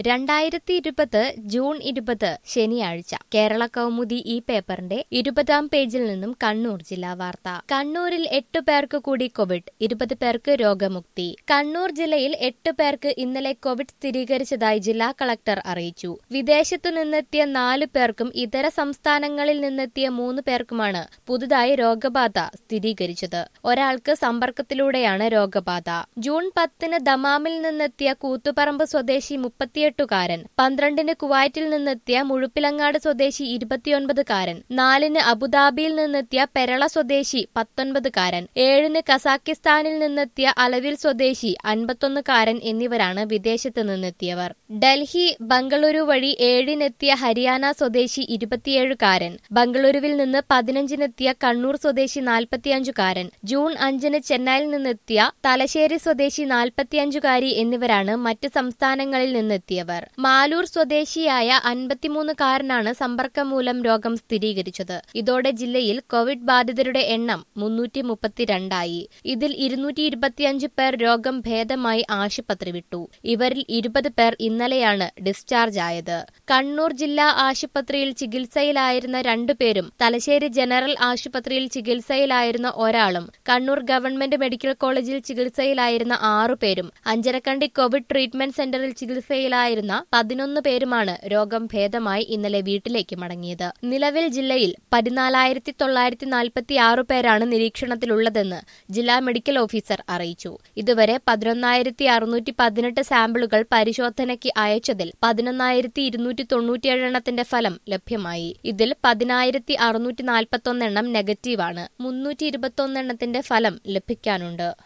രണ്ടായിരത്തി ഇരുപത് ജൂൺ ഇരുപത് ശനിയാഴ്ച കേരള കൗമുദി ഈ പേപ്പറിന്റെ ഇരുപതാം പേജിൽ നിന്നും കണ്ണൂർ ജില്ലാ വാർത്ത കണ്ണൂരിൽ എട്ട് പേർക്ക് കൂടി കോവിഡ് ഇരുപത് പേർക്ക് രോഗമുക്തി കണ്ണൂർ ജില്ലയിൽ എട്ട് പേർക്ക് ഇന്നലെ കോവിഡ് സ്ഥിരീകരിച്ചതായി ജില്ലാ കളക്ടർ അറിയിച്ചു വിദേശത്തു നിന്നെത്തിയ നാല് പേർക്കും ഇതര സംസ്ഥാനങ്ങളിൽ നിന്നെത്തിയ മൂന്ന് പേർക്കുമാണ് പുതുതായി രോഗബാധ സ്ഥിരീകരിച്ചത് ഒരാൾക്ക് സമ്പർക്കത്തിലൂടെയാണ് രോഗബാധ ജൂൺ പത്തിന് ദമാമിൽ നിന്നെത്തിയ കൂത്തുപറമ്പ് സ്വദേശി മുപ്പത്തിയെട്ടുകാരൻ പന്ത്രണ്ടിന് കുവൈറ്റിൽ നിന്നെത്തിയ മുഴുപ്പിലങ്ങാട് സ്വദേശി ഇരുപത്തിയൊൻപതുകാരൻ നാലിന് അബുദാബിയിൽ നിന്നെത്തിയ പെരള സ്വദേശി പത്തൊൻപതുകാരൻ ഏഴിന് കസാക്കിസ്ഥാനിൽ നിന്നെത്തിയ അലവിൽ സ്വദേശി അൻപത്തൊന്നുകാരൻ എന്നിവരാണ് വിദേശത്ത് നിന്നെത്തിയവർ ഡൽഹി ബംഗളൂരു വഴി ഏഴിനെത്തിയ ഹരിയാന സ്വദേശി ഇരുപത്തിയേഴുകാരൻ ബംഗളൂരുവിൽ നിന്ന് പതിനഞ്ചിനെത്തിയ കണ്ണൂർ സ്വദേശി നാൽപ്പത്തിയഞ്ചുകാരൻ ജൂൺ അഞ്ചിന് ചെന്നൈയിൽ നിന്നെത്തിയ തലശ്ശേരി സ്വദേശി നാൽപ്പത്തിയഞ്ചുകാരി എന്നിവരാണ് മറ്റ് സംസ്ഥാനങ്ങളിൽ നിന്നെത്തിയവർ മാലൂർ സ്വദേശിയായ അൻപത്തിമൂന്നുകാരനാണ് സമ്പർക്കം മൂലം രോഗം സ്ഥിരീകരിച്ചത് ഇതോടെ ജില്ലയിൽ കോവിഡ് ബാധിതരുടെ എണ്ണം മുന്നൂറ്റി മുപ്പത്തിരണ്ടായി ഇതിൽ ഇരുന്നൂറ്റി ഇരുപത്തിയഞ്ച് പേർ രോഗം ഭേദമായി ആശുപത്രി വിട്ടു ഇവരിൽ ഇരുപത് പേർ ഇന്നലെയാണ് ഡിസ്ചാർജ് ആയത് കണ്ണൂർ ജില്ലാ ആശുപത്രിയിൽ ചികിത്സയിലായിരുന്ന രണ്ടുപേരും തലശ്ശേരി ജനറൽ ആശുപത്രിയിൽ ചികിത്സയിലായിരുന്ന ഒരാളും കണ്ണൂർ ഗവൺമെന്റ് മെഡിക്കൽ കോളേജിൽ ചികിത്സയിലായിരുന്ന ആറുപേരും അഞ്ചരക്കണ്ടി കോവിഡ് ട്രീറ്റ്മെന്റ് സെന്ററിൽ ചികിത്സയിലായിരുന്ന പതിനൊന്ന് പേരുമാണ് രോഗം ഭേദമായി ഇന്നലെ വീട്ടിലേക്ക് മടങ്ങിയത് നിലവിൽ ജില്ലയിൽ പതിനാലായിരത്തി തൊള്ളായിരത്തി നാൽപ്പത്തി ആറ് പേരാണ് നിരീക്ഷണത്തിലുള്ളതെന്ന് ജില്ലാ മെഡിക്കൽ ഓഫീസർ അറിയിച്ചു ഇതുവരെ പതിനൊന്നായിരത്തി അറുന്നൂറ്റി പതിനെട്ട് സാമ്പിളുകൾ പരിശോധനയ്ക്ക് അയച്ചതിൽ പതിനൊന്നായിരത്തി ഇരുന്നൂറ്റി തൊണ്ണൂറ്റിയേഴ് എണ്ണത്തിന്റെ ഫലം ലഭ്യമായി ഇതിൽ പതിനായിരത്തി അറുന്നൂറ്റി നാൽപ്പത്തൊന്ന് എണ്ണം നെഗറ്റീവാണ് മുന്നൂറ്റി ഇരുപത്തൊന്ന് എണ്ണത്തിന്റെ ഫലം ലഭിക്കാനുണ്ട്